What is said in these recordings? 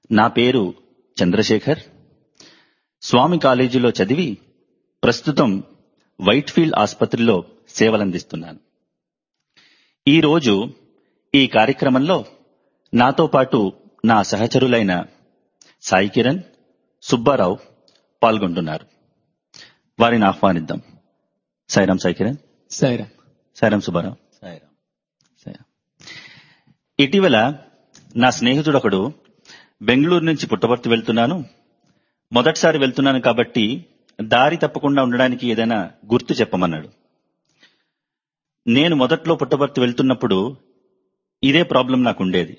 నా పేరు చంద్రశేఖర్ స్వామి కాలేజీలో చదివి ప్రస్తుతం వైట్ఫీల్డ్ ఆసుపత్రిలో సేవలందిస్తున్నాను ఈరోజు ఈ కార్యక్రమంలో నాతో పాటు నా సహచరులైన సాయి కిరణ్ సుబ్బారావు పాల్గొంటున్నారు వారిని ఆహ్వానిద్దాం సాయిరాం సాయి కిరణ్ సైరా సాయిరాం సుబ్బారావు సాయిరాం సాయిరాం ఇటీవల నా స్నేహితుడు ఒకడు బెంగళూరు నుంచి పుట్టపర్తి వెళ్తున్నాను మొదటిసారి వెళ్తున్నాను కాబట్టి దారి తప్పకుండా ఉండడానికి ఏదైనా గుర్తు చెప్పమన్నాడు నేను మొదట్లో పుట్టపర్తి వెళ్తున్నప్పుడు ఇదే ప్రాబ్లం నాకు ఉండేది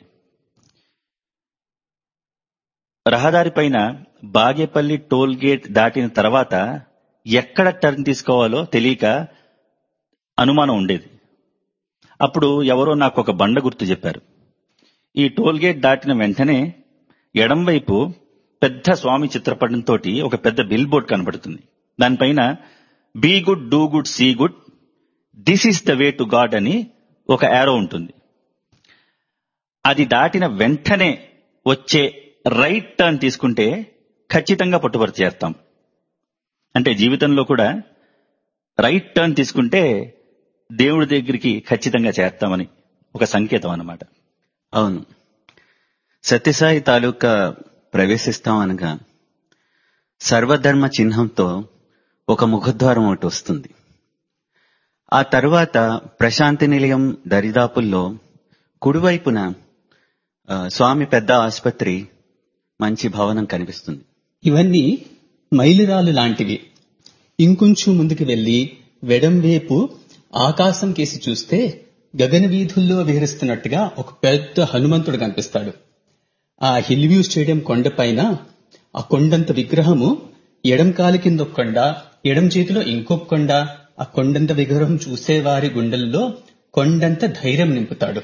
రహదారి పైన బాగేపల్లి టోల్ గేట్ దాటిన తర్వాత ఎక్కడ టర్న్ తీసుకోవాలో తెలియక అనుమానం ఉండేది అప్పుడు ఎవరో నాకు ఒక బండ గుర్తు చెప్పారు ఈ టోల్ గేట్ దాటిన వెంటనే ఎడం వైపు పెద్ద స్వామి చిత్రపటంతో ఒక పెద్ద బిల్ బోర్డ్ కనబడుతుంది దానిపైన be good do good see good this is the way to God అని ఒక యారో ఉంటుంది అది దాటిన వెంటనే వచ్చే రైట్ టర్న్ తీసుకుంటే ఖచ్చితంగా పుట్టుబడి చేస్తాం అంటే జీవితంలో కూడా రైట్ టర్న్ తీసుకుంటే దేవుడి దగ్గరికి ఖచ్చితంగా చేస్తామని ఒక సంకేతం అన్నమాట అవును సత్యసాయి తాలూకా ప్రవేశిస్తాం అనగా సర్వధర్మ చిహ్నంతో ఒక ముఖద్వారం ఒకటి వస్తుంది ఆ తరువాత ప్రశాంతి నిలయం దరిదాపుల్లో కుడివైపున ఆ, స్వామి పెద్ద ఆసుపత్రి మంచి భవనం కనిపిస్తుంది ఇవన్నీ మైలురాలు లాంటివి ఇంకొంచెం ముందుకు వెళ్లి వెడంవైపు ఆకాశం కేసి చూస్తే గగన వీధుల్లో విహరిస్తున్నట్టుగా ఒక పెద్ద హనుమంతుడు కనిపిస్తాడు ఆ హిల్ వ్యూ స్టేడియం కొండపైన ఆ కొండంత విగ్రహము ఎడం కాలు కింద ఒక కొండ ఎడం చేతిలో ఇంకొక కొండ ఆ కొండంత విగ్రహం చూసేవారి గుండెల్లో కొండంత ధైర్యం నింపుతాడు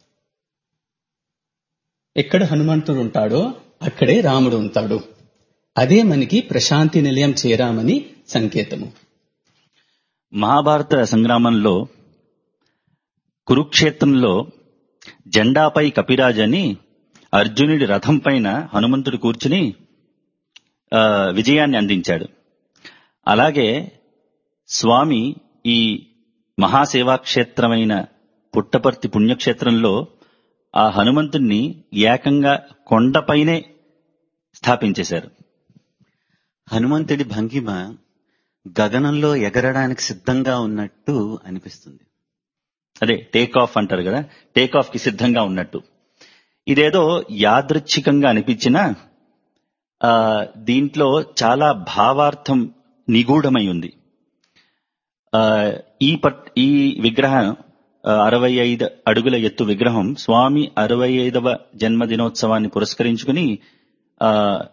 ఎక్కడ హనుమంతుడు ఉంటాడో అక్కడే రాముడు ఉంటాడు అదే మనకి ప్రశాంతి నిలయం చేరామని సంకేతము మహాభారత సంగ్రామంలో కురుక్షేత్రంలో జెండాపై కపిరాజ్ అని అర్జునుడి రథం పైన హనుమంతుడు కూర్చుని ఆ, విజయాన్ని అందించాడు అలాగే స్వామి ఈ మహాసేవాక్షేత్రమైన పుట్టపర్తి పుణ్యక్షేత్రంలో ఆ హనుమంతుణ్ణి ఏకంగా కొండపైనే స్థాపించేశారు హనుమంతుడి భంగిమ గగనంలో ఎగరడానికి సిద్ధంగా ఉన్నట్టు అనిపిస్తుంది అదే టేక్ ఆఫ్ అంటారు కదా టేక్ ఆఫ్ కి సిద్ధంగా ఉన్నట్టు ఇదేదో యాదృచ్ఛికంగా అనిపించినా ఆ, దీంట్లో చాలా భావార్థం నిగూఢమై ఉంది ఆ, ఈ పట్ ఈ విగ్రహం అరవై ఐదు అడుగుల ఎత్తు విగ్రహం స్వామి అరవై ఐదవ జన్మదినోత్సవాన్ని పురస్కరించుకుని ఆ,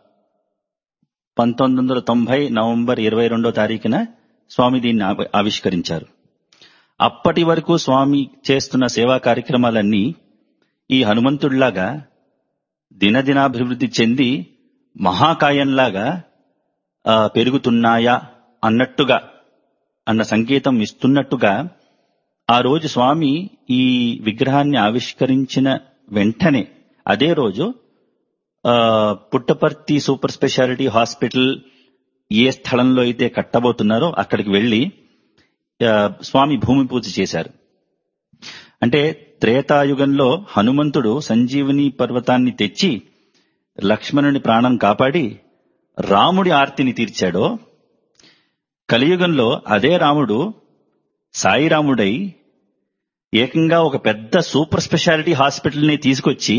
పంతొమ్మిది వందల తొంభై నవంబర్ ఇరవై రెండో తారీఖున స్వామి దీన్ని ఆవి- ఆవిష్కరించారు అప్పటి వరకు స్వామి చేస్తున్న సేవా కార్యక్రమాలన్నీ ఈ హనుమంతుడిలాగా దినదినాభివృద్ధి చెంది మహాకాయంలాగా ఆ, పెరుగుతున్నాయా అన్నట్టుగా అన్న సంకేతం ఇస్తున్నట్టుగా ఆ రోజు స్వామి ఈ విగ్రహాన్ని ఆవిష్కరించిన వెంటనే అదే రోజు ఆ, పుట్టపర్తి సూపర్ స్పెషాలిటీ హాస్పిటల్ ఏ స్థలంలో అయితే కట్టబోతున్నారో అక్కడికి వెళ్లి ఆ, స్వామి భూమి పూజ చేశారు అంటే త్రేతాయుగంలో హనుమంతుడు సంజీవని పర్వతాన్ని తెచ్చి లక్ష్మణుని ప్రాణం కాపాడి రాముడి ఆర్తిని తీర్చాడో కలియుగంలో అదే రాముడు సాయిరాముడై ఏకంగా ఒక పెద్ద సూపర్ స్పెషాలిటీ హాస్పిటల్ని తీసుకొచ్చి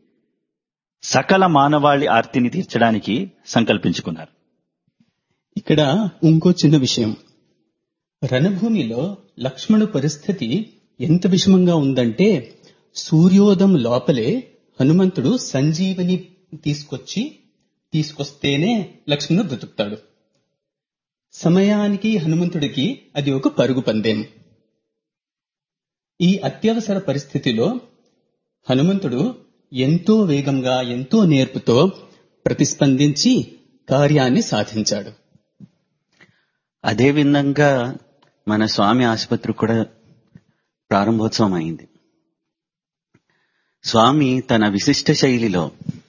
సకల మానవాళి ఆర్తిని తీర్చడానికి సంకల్పించుకున్నారు ఇక్కడ ఇంకో చిన్న విషయం రణభూమిలో లక్ష్మణు పరిస్థితి ఎంత విషమంగా ఉందంటే సూర్యోదయం లోపలే హనుమంతుడు సంజీవని తీసుకొచ్చి తీసుకొస్తేనే లక్ష్మణుడు బ్రతుకుతాడు సమయానికి హనుమంతుడికి అది ఒక పరుగు పందెం ఈ అత్యవసర పరిస్థితిలో హనుమంతుడు ఎంతో వేగంగా ఎంతో నేర్పుతో ప్రతిస్పందించి కార్యాన్ని సాధించాడు అదే విధంగా మన స్వామి ఆసుపత్రి కూడా ప్రారంభోత్సవం అయింది స్వామి తన విశిష్ట శైలిలో